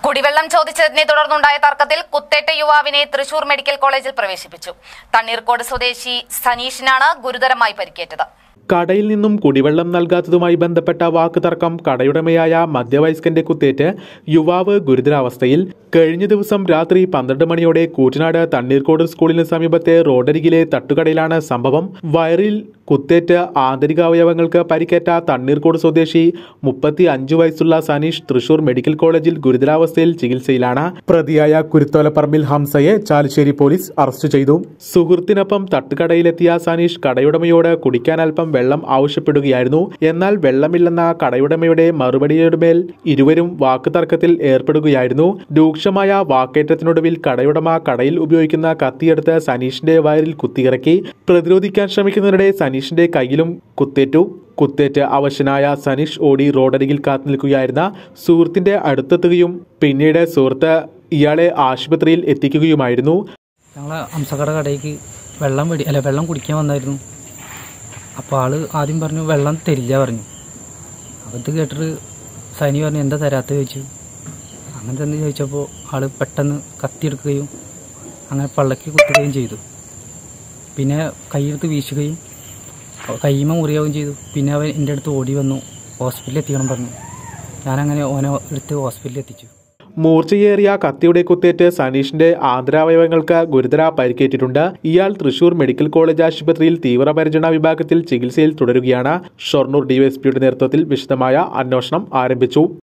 കുടിവെള്ളം ചോദിച്ചതിനെ തുടർന്നുണ്ടായ തർക്കത്തിൽ കുത്തേറ്റ യുവാവിനെ തൃശൂർ മെഡിക്കൽ കോളേജിൽ പ്രവേശിപ്പിച്ചു തണ്ണീർക്കോട് സ്വദേശി സനീഷിനാണ് ഗുരുതരമായി പരിക്കേറ്റത് കടയിൽ നിന്നും കുടിവെള്ളം നൽകാത്തതുമായി ബന്ധപ്പെട്ട വാക്ക് തർക്കം കടയുടമയായ മധ്യവയസ്കന്റെ കുത്തേറ്റ് യുവാവ് ഗുരുതരാവസ്ഥയിൽ കഴിഞ്ഞ ദിവസം രാത്രി പന്ത്രണ്ട് മണിയോടെ കൂറ്റനാട് തണ്ണീർക്കോട് സ്കൂളിന് സമീപത്തെ റോഡരികിലെ തട്ടുകടയിലാണ് സംഭവം വയറിൽ കുത്തേറ്റ് ആന്തരികാവയവങ്ങൾക്ക് പരിക്കേറ്റ തണ്ണീർക്കോട് സ്വദേശി മുപ്പത്തി അഞ്ചു വയസ്സുള്ള സനീഷ് തൃശൂർ മെഡിക്കൽ കോളേജിൽ ഗുരുതരാവസ്ഥയിൽ ചികിത്സയിലാണ് പ്രതിയായ കുരുത്തോലപ്പറമ്പിൽ ഹംസയെ ചാലിശ്ശേരി പോലീസ് അറസ്റ്റ് ചെയ്തു സുഹൃത്തിനൊപ്പം തട്ടുകടയിലെത്തിയ സനീഷ് കടയുടമയോട് കുടിക്കാൻ അല്പം വെള്ളം ആവശ്യപ്പെടുകയായിരുന്നു എന്നാൽ വെള്ളമില്ലെന്ന കടയുടമയുടെ മറുപടിയുടെ മേൽ ഇരുവരും വാക്കുതർക്കത്തിൽ ഏർപ്പെടുകയായിരുന്നു രൂക്ഷമായ വാക്കേറ്റത്തിനൊടുവിൽ കടയുടമ കടയിൽ ഉപയോഗിക്കുന്ന കത്തിയെടുത്ത് സനീഷിന്റെ വയറിൽ കുത്തിയിറക്കി പ്രതിരോധിക്കാൻ ശ്രമിക്കുന്നതിനിടെ സനീഷിന്റെ കയ്യിലും കുത്തേറ്റു കുത്തേറ്റ് അവശനായ സനീഷ് ഓടി റോഡരികിൽ കാത്തു നിൽക്കുകയായിരുന്ന സുഹൃത്തിന്റെ അടുത്തെത്തുകയും പിന്നീട് സുഹൃത്ത് ഇയാളെ ആശുപത്രിയിൽ എത്തിക്കുകയുമായിരുന്നു ഞങ്ങൾ അംസക്കട കടയ്ക്ക് വെള്ളം മേടി അല്ല വെള്ളം കുടിക്കാൻ വന്നായിരുന്നു അപ്പോൾ ആള് ആദ്യം പറഞ്ഞു വെള്ളം തരില്ല പറഞ്ഞു അപ്പോൾ ഇത് കേട്ടിട്ട് സൈനി പറഞ്ഞു എന്താ തരാത്ത ചോദിച്ചു അങ്ങനെ തന്നെ ചോദിച്ചപ്പോൾ ആള് പെട്ടെന്ന് കത്തിയെടുക്കുകയും അങ്ങനെ പള്ളക്ക് കുത്തുകയും ചെയ്തു പിന്നെ കൈയെടുത്ത് വീശുകയും കൈമ മുറിയാവുകയും ചെയ്തു പിന്നെ അവൻ എൻ്റെ അടുത്ത് ഓടി വന്നു ഹോസ്പിറ്റലിൽ എത്തിക്കണം പറഞ്ഞു ഞാനങ്ങനെ ഓനെ എടുത്ത് ഹോസ്പിറ്റലിൽ എത്തിച്ചു മൂർച്ചയേറിയ കത്തിയുടെ കുത്തേറ്റ് സനീഷിന്റെ ആന്തരാവയവങ്ങൾക്ക് ഗുരുതര പരിക്കേറ്റിട്ടുണ്ട് ഇയാൾ തൃശൂർ മെഡിക്കൽ കോളേജ് ആശുപത്രിയിൽ തീവ്രപരിചരണ വിഭാഗത്തിൽ ചികിത്സയിൽ തുടരുകയാണ് ഷൊർണൂർ ഡിവൈഎസ്പിയുടെ നേതൃത്വത്തിൽ വിശദമായ അന്വേഷണം ആരംഭിച്ചു